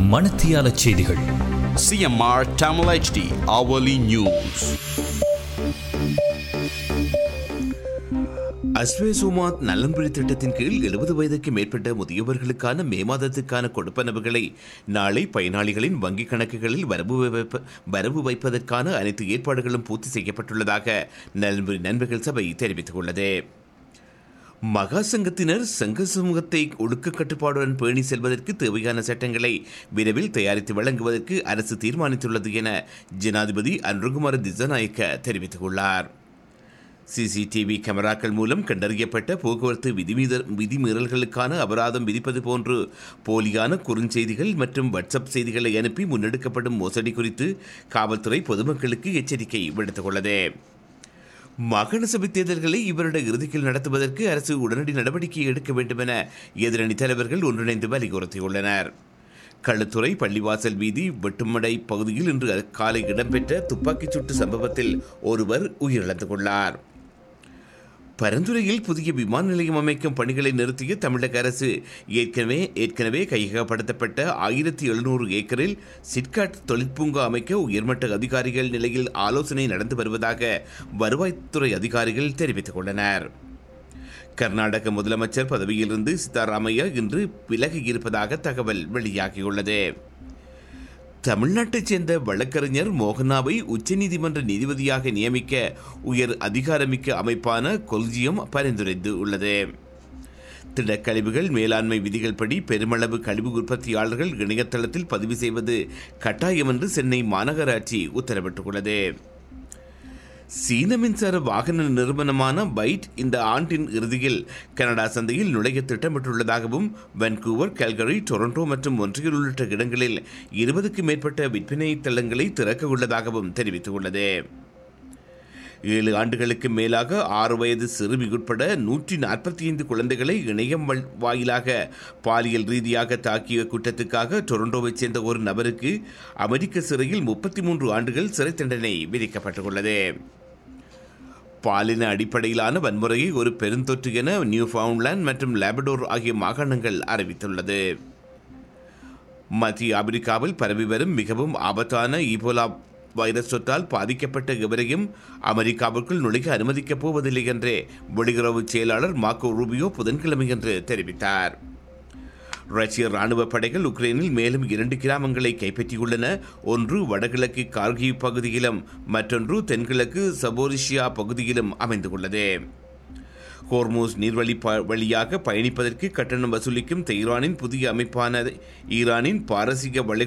மணத்தியால செய்திகள் CMR Tamil HD hourly news. அஸ்வே சுமாத் நலன்புரி திட்டத்தின் கீழ் எழுபது வயதுக்கு மேற்பட்ட முதியவர்களுக்கான மே மாதத்துக்கான கொடுப்பனவுகளை நாளை பயனாளிகளின் வங்கிக் கணக்குகளில் வரவு வைப்ப வரவு வைப்பதற்கான அனைத்து ஏற்பாடுகளும் பூர்த்தி செய்யப்பட்டுள்ளதாக நலன்புரி நண்பர்கள் சபை தெரிவித்துள்ளது மகா சங்கத்தினர் சங்க சமூகத்தை ஒழுக்க கட்டுப்பாடுடன் பேணி செல்வதற்கு தேவையான சட்டங்களை விரைவில் தயாரித்து வழங்குவதற்கு அரசு தீர்மானித்துள்ளது என ஜனாதிபதி அன்ருகுமார திசநாயக்க தெரிவித்துள்ளார் சிசிடிவி கேமராக்கள் மூலம் கண்டறியப்பட்ட போக்குவரத்து விதிமீத விதிமீறல்களுக்கான அபராதம் விதிப்பது போன்று போலியான குறுஞ்செய்திகள் மற்றும் வாட்ஸ்அப் செய்திகளை அனுப்பி முன்னெடுக்கப்படும் மோசடி குறித்து காவல்துறை பொதுமக்களுக்கு எச்சரிக்கை விடுத்துள்ளது மாகாண சபை தேர்தல்களை இவருடைய இறுதியில் நடத்துவதற்கு அரசு உடனடி நடவடிக்கை எடுக்க வேண்டும் என எதிரணி தலைவர்கள் ஒன்றிணைந்து வலியுறுத்தியுள்ளனர் களுத்துறை பள்ளிவாசல் வீதி வெட்டுமடை பகுதியில் இன்று காலை இடம்பெற்ற துப்பாக்கிச் சூட்டு சம்பவத்தில் ஒருவர் உயிரிழந்துள்ளார் பரந்துரையில் புதிய விமான நிலையம் அமைக்கும் பணிகளை நிறுத்திய தமிழக அரசு ஏற்கனவே ஏற்கனவே கையகப்படுத்தப்பட்ட ஆயிரத்தி எழுநூறு ஏக்கரில் சிட்காட் தொழிற்பூங்கா அமைக்க உயர்மட்ட அதிகாரிகள் நிலையில் ஆலோசனை நடந்து வருவதாக வருவாய்த்துறை அதிகாரிகள் தெரிவித்துள்ளனர் கர்நாடக முதலமைச்சர் பதவியிலிருந்து சித்தாராமையா இன்று விலகியிருப்பதாக தகவல் வெளியாகியுள்ளது தமிழ்நாட்டைச் சேர்ந்த வழக்கறிஞர் மோகனாவை உச்சநீதிமன்ற நீதிபதியாக நியமிக்க உயர் அதிகாரமிக்க அமைப்பான கொல்ஜியம் பரிந்துரைத்து உள்ளது திடக்கழிவுகள் மேலாண்மை விதிகள் படி பெருமளவு கழிவு உற்பத்தியாளர்கள் இணையதளத்தில் பதிவு செய்வது கட்டாயம் என்று சென்னை மாநகராட்சி உத்தரவிட்டுள்ளது சீன மின்சார வாகன நிறுவனமான பைட் இந்த ஆண்டின் இறுதியில் கனடா சந்தையில் நுழைய திட்டமிட்டுள்ளதாகவும் வான்கூவர் கல்கரி டொரண்டோ மற்றும் ஒன்றியல் உள்ளிட்ட இடங்களில் இருபதுக்கு மேற்பட்ட விற்பனை தளங்களை திறக்க உள்ளதாகவும் தெரிவித்துள்ளது ஏழு ஆண்டுகளுக்கு மேலாக ஆறு வயது சிறுமி உட்பட நூற்றி நாற்பத்தி ஐந்து குழந்தைகளை இணையம் வல்- வாயிலாக பாலியல் ரீதியாக தாக்கிய குற்றத்துக்காக டொரண்டோவைச் சேர்ந்த ஒரு நபருக்கு அமெரிக்க சிறையில் முப்பத்தி மூன்று ஆண்டுகள் சிறை தண்டனை விதிக்கப்பட்டுள்ளது பாலின அடிப்படையிலான வன்முறையை ஒரு பெருந்தொற்று என நியூஃபவுண்ட்லாந்து மற்றும் லேபடோர் ஆகிய மாகாணங்கள் அறிவித்துள்ளது மத்திய ஆப்பிரிக்காவில் பரவி வரும் மிகவும் ஆபத்தான ஈபோலா வைரஸ் தொற்றால் பாதிக்கப்பட்ட எவரையும் அமெரிக்காவுக்குள் நுழைய அனுமதிக்கப் போவதில்லை என்று வெளியுறவு செயலாளர் மார்க்கோ ரூபியோ புதன்கிழமையன்று தெரிவித்தார் ரஷ்ய ராணுவ படைகள் உக்ரைனில் மேலும் இரண்டு கிராமங்களை கைப்பற்றியுள்ளன ஒன்று வடகிழக்கு கார்கிவ் பகுதியிலும் மற்றொன்று தென்கிழக்கு சபோரிஷியா பகுதியிலும் அமைந்துள்ளது ஹோர்மூஸ் நீர்வழி ப- வழியாக பயணிப்பதற்கு கட்டணம் வசூலிக்கும் தெஹ்ரானின் புதிய அமைப்பான ஈரானின் பாரசீக வளை